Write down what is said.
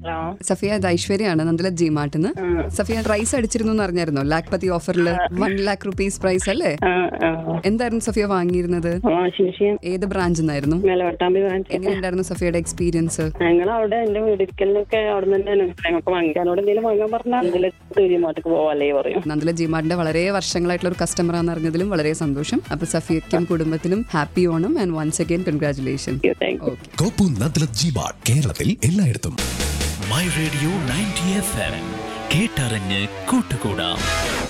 Hello Safiya ഇത് ഐശ്വര്യാണ് Nandala G മാർട്ടിന്ന് ആ, Safiya rice അടിച്ചിരുന്നു എന്ന് അറിഞ്ഞായിരുന്നോ ലാക്ക് പതി ഓഫറിൽ വൺ ലാക്ക് റുപ്പീസ് പ്രൈസ് അല്ലേ ആ, ആ. എന്തായിരുന്നു സഫിയ വാങ്ങിയിരുന്നത് വാഷിംഗ് മെഷീൻ ഏത് ബ്രാഞ്ചിൽ നിന്നായിരുന്നു മേലവട്ടാമ്പി വാങ്ങിച്ചു എങ്ങനെയുണ്ടായിരുന്നു സഫിയയുടെ എക്സ്പീരിയൻസ് ഞങ്ങൾ അവിടെ എന്റെ വീടിരിക്കലിനൊക്കെ അവിടെ തന്നെയാണ് ഞങ്ങൾക്ക് വാങ്ങിക്കാനോട് എന്തെങ്കിലും വാങ്ങാൻ പറഞ്ഞാൽ എന്തെങ്കിലും മാറ്റക്ക് പോവാല്ലേ പറയും നന്ദല ജി മാർട്ടിന്റെ വളരെ വർഷങ്ങളായിട്ടുള്ള ഒരു കസ്റ്റമർ ആണെന്ന് അറിഞ്ഞതിലും വളരെ സന്തോഷം അപ്പൊ സഫിയയ്ക്കും കുടുംബത്തിനും happy Onam and once again congratulation thank you okay കോപ്പൂർ നദ്ലത് ജി മാർട്ട് കേരളത്തിൽ എല്ലായിടത്തും my radio ninety F M കേട്ടറിഞ്ഞ് കൂട്ടുകൂടാം